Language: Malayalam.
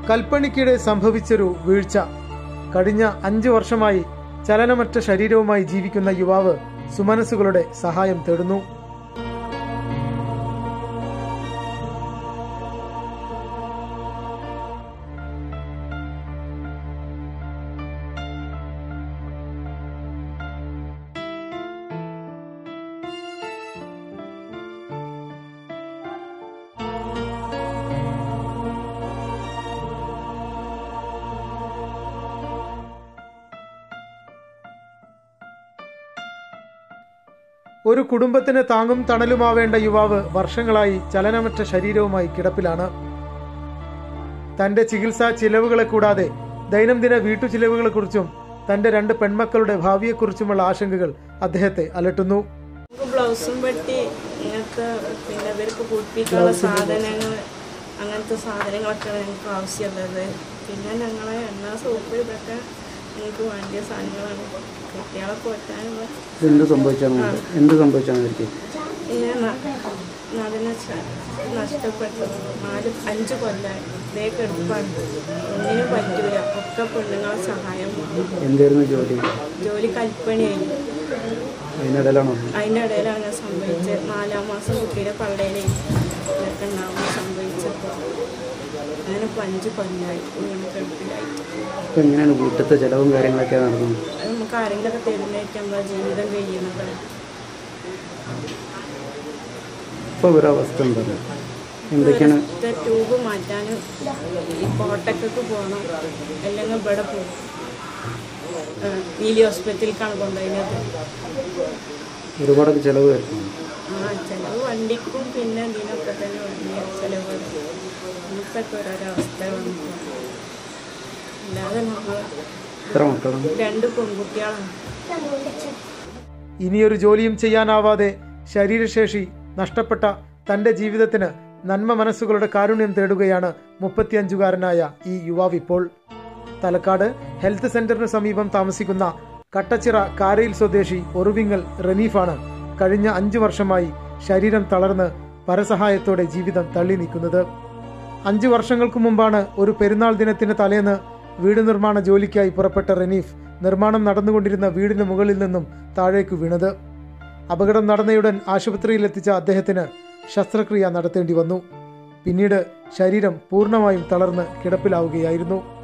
കൽപ്പണിക്കിടെ സംഭവിച്ചൊരു വീഴ്ച കഴിഞ്ഞ അഞ്ചു വർഷമായി ചലനമറ്റ ശരീരവുമായി ജീവിക്കുന്ന യുവാവ് സുമനസ്സുകളുടെ സഹായം തേടുന്നു ഒരു കുടുംബത്തിന് താങ്ങും തണലുമാവേണ്ട യുവാവ് വർഷങ്ങളായി ചലനമറ്റ ശരീരവുമായി കിടപ്പിലാണ് തന്റെ ചികിത്സാ ചിലവുകളെ കൂടാതെ ദൈനംദിന വീട്ടു ചിലവുകളെക്കുറിച്ചും തന്റെ രണ്ട് പെൺമക്കളുടെ ഭാവിയെക്കുറിച്ചുമുള്ള ആശങ്കകൾ അദ്ദേഹത്തെ അലട്ടുന്നു നമുക്ക് ബ്ലൗസും പെട്ടി ഇങ്ങനത്തെ പിന്നെ ഇവർക്ക് കുട്ടിക്കുള്ള സാധനങ്ങൾ അങ്ങനത്തെ സാധനങ്ങളൊക്കെയാണ് ഞങ്ങൾക്ക് ആവശ്യമുള്ളത് പിന്നെ ഞങ്ങളെ എണ്ണ സോപ്പ് ഇതൊക്കെ ഞങ്ങൾക്ക് വേണ്ടിയ സാധനങ്ങളാണ് കുട്ടികളെ പോറ്റാനുള്ള എന്ത് സംഭവിച്ചാണ് എന്ത് സംഭവിച്ചാണ് അവർക്ക് പിന്നെ ന- നടന ച- നഷ്ടപ്പെട്ടത് നാല് അഞ്ച് കൊല്ലമായി ഇതേ കെടുപ്പാണ് ഒന്നിനും പറ്റൂല ഒക്കെ പെണ്ണുങ്ങളെ സഹായം വേണം. എന്തായിരുന്നു ജോലി ജോലി കൽപ്പണിയായി അതിനിടയിലാണോ അതിൻ്റെ ഇടയിലാണ് ഞാൻ സംഭവിച്ചത് നാലാം മാസം കുട്ടിയുടെ പള്ളയിൽ ഇതൊക്കെ ഉണ്ടാവുമ്പോൾ സംഭവിച്ചപ്പോൾ അങ്ങനെ ഇപ്പം അഞ്ച് കൊല്ലമായി ഇങ്ങനെ കിടപ്പിലായി ഇപ്പം എങ്ങനെയാണ് വീട്ടിലത്തെ ചിലവും കാര്യങ്ങളൊക്കെ നടന്നു അത് നമുക്ക് ആരെങ്കിലുമൊക്കെ തരുന്നതായിട്ട് നമ്മളെ ജീവിതം കഴിയുന്നത് ഇപ്പോൾ ഒരു അവസ്ഥ എന്താണ് എന്തൊക്കെയാണ് ഒറ്റ ട്യൂബ് മാറ്റാനും ഈ കോട്ടക്കൊക്കെ പോകണം അല്ലെങ്കിൽ ഇവിടെ പോകും നീലി ഹോസ്പിറ്റലിലേക്കാണ് കൊണ്ടുപോയത് ഒരുപാടൊക്കെ ചിലവ് വരുന്നു ആ ചിലവ് വണ്ടിക്കും പിന്നെ ഇതിനൊക്കെ തന്നെ വലിയ ചിലവ് നമുക്കൊക്കെ ഓരോരവസ്ഥ വന്നു അല്ലാതെ നമ്മൾ എത്ര മക്കളാണ് രണ്ട് പെൺകുട്ടികളാണ് ഇനിയൊരു ജോലിയും ചെയ്യാനാവാതെ ശരീരശേഷി നഷ്ടപ്പെട്ട തന്റെ ജീവിതത്തിന് നന്മ മനസ്സുകളുടെ കാരുണ്യം തേടുകയാണ് മുപ്പത്തിയഞ്ചുകാരനായ ഈ യുവാവ് ഇപ്പോൾ തലക്കാട് ഹെൽത്ത് സെന്ററിന് സമീപം താമസിക്കുന്ന കട്ടച്ചിറ കാരയിൽ സ്വദേശി ഒറുവിങ്ങൽ റനീഫാണ് കഴിഞ്ഞ അഞ്ചു വർഷമായി ശരീരം തളർന്ന് പരസഹായത്തോടെ ജീവിതം തള്ളി നീക്കുന്നത് അഞ്ചു വർഷങ്ങൾക്ക് മുമ്പാണ് ഒരു പെരുന്നാൾ ദിനത്തിന് തലേന്ന് വീട് നിർമ്മാണ ജോലിക്കായി പുറപ്പെട്ട റനീഫ് നിർമ്മാണം നടന്നുകൊണ്ടിരുന്ന വീടിന് മുകളിൽ നിന്നും താഴേക്ക് വീണത് അപകടം നടന്നയുടൻ ആശുപത്രിയിൽ എത്തിച്ച അദ്ദേഹത്തിന് ശസ്ത്രക്രിയ നടത്തേണ്ടി വന്നു പിന്നീട് ശരീരം പൂർണ്ണമായും തളർന്ന് കിടപ്പിലാവുകയായിരുന്നു